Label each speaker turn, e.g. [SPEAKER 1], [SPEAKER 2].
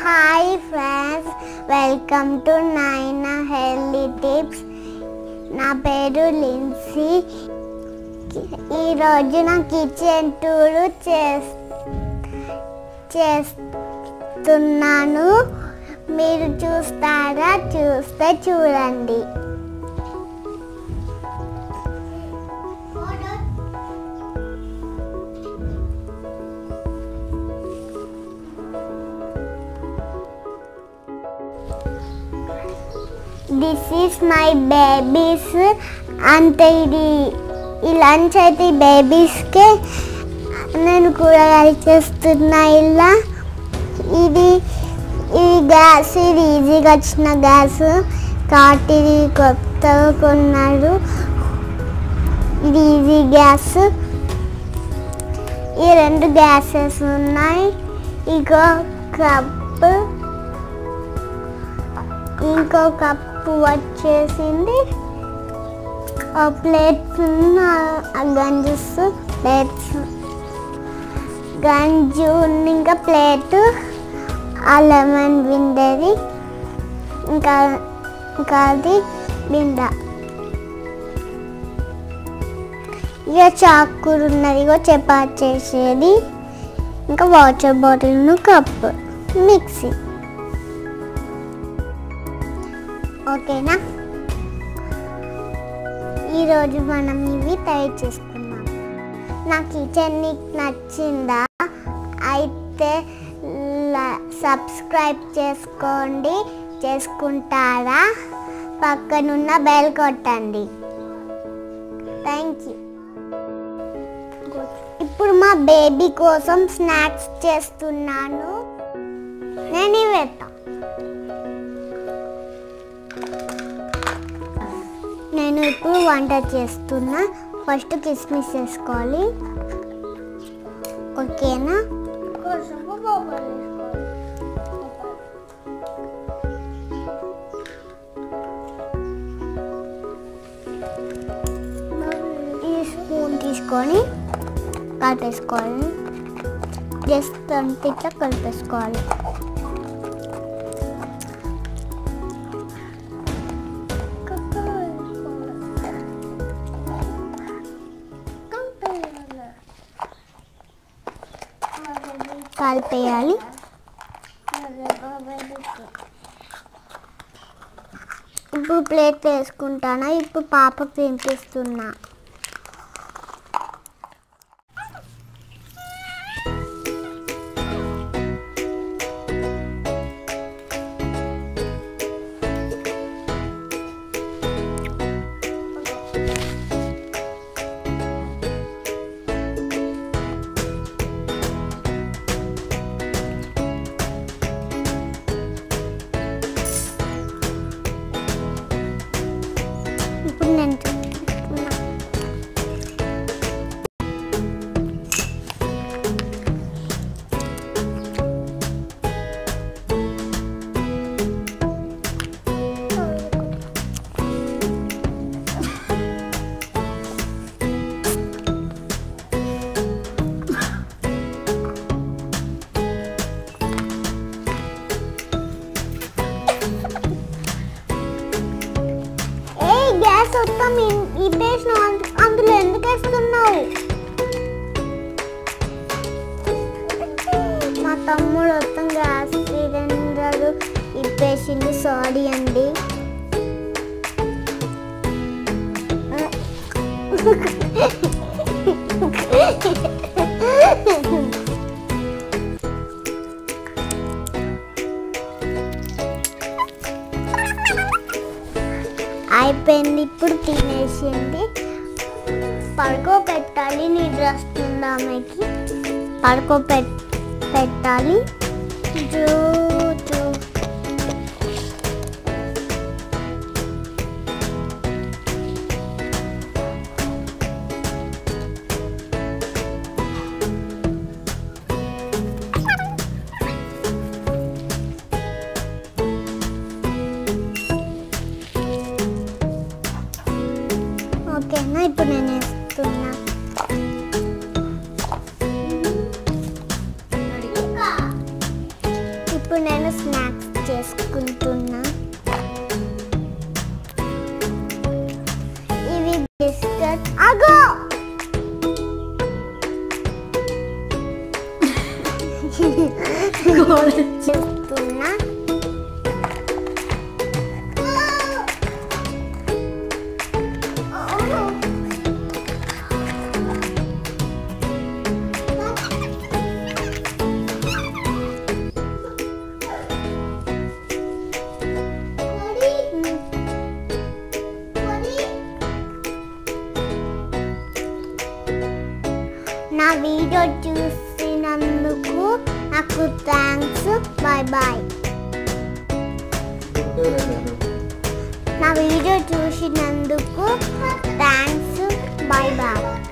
[SPEAKER 1] Hi friends welcome to Naina healthy tips నా పేరు Lindsey ఈరోజు నా కిచెన్ టూర్ చేస్ చేస్తున్నాను మీరు చూస్తారా చూస్తే చూడండి దిస్ ఈస్ మై బేబీస్ అంటే ఇది ఈ లంచ్ అయితే ఈ బేబీస్కే నేను కూరగాయలు చేస్తున్నా ఇలా ఇది ఇది గ్యాస్ ఇది ఈజీగా వచ్చిన గ్యాస్ కాబట్టి ఇది కొత్తగా కొన్నాడు ఇది ఈజీ గ్యాస్ ఈ రెండు గ్యాసెస్ ఉన్నాయి ఇంకో కప్పు ఇంకో కప్పు వచ్చేసింది ఆ ప్లేట్స్ ఆ గంజుస్ ప్లేట్స్ గంజు ఉంది ఇంకా ప్లేట్ ఆ లెమన్ బిందెది ఇంకా ఇంకా అది బింద ఇక చాకూర ఉన్నది ఇగో చపాతి చేసేది ఇంకా వాటర్ బాటిల్ కప్ మిక్సీ ఓకేనా ఈరోజు మనం ఇవి తయారు చేసుకున్నాం నా కిచెన్ నీకు నచ్చిందా అయితే ల- సబ్స్క్రైబ్ చేసుకోండి చేసుకుంటారా పక్కనున్న బెల్ కొట్టండి థ్యాంక్ యూ ఇప్పుడు మా బేబీ కోసం స్నాక్స్ చేస్తున్నాను నేను ఇవి పెట్టా నేను ఇప్పుడు వంట చేస్తున్నా ఫస్ట్ కిస్మిస్ వేసుకోవాలి ఓకేనా ఈ స్పూన్ తీసుకొని కలిపేసుకోవాలి జస్ట్ అంతే ఇట్లా కలిపేసుకోవాలి కలిపేయాలి ఇప్పుడు ప్లేట్ వేసుకుంటానా ఇప్పుడు పాపకు తినిపిస్తున్నా ఇప్పుడు నేను తింటున్నా. ఏ గ్యాస్ మొత్తం ఇప్పేసిన అందులో ఎందుకు వేస్తున్నావు మా తమ్ముడు మొత్తం గ్యాస్ సిలిండర్ ఇప్పేసింది సారీ అండి అయిపోయింది ఇప్పుడు తినేసింది పడుకో పెట్టాలి నిద్ర వస్తుంది ఆమెకి పడుకో పెట్ పెట్టాలి జూ జూ ఓకేనా ఇప్పుడు నేను వేస్తున్నా ఇప్పుడు నేను స్నాక్స్ చేసుకుంటున్నా ఇవి బిస్కెట్ అగో చేస్తున్నా నా వీడియో చూసినందుకు నాకు థ్యాంక్స్ బాయ్ బాయ్ నా వీడియో చూసినందుకు థ్యాంక్స్ బాయ్ బాయ్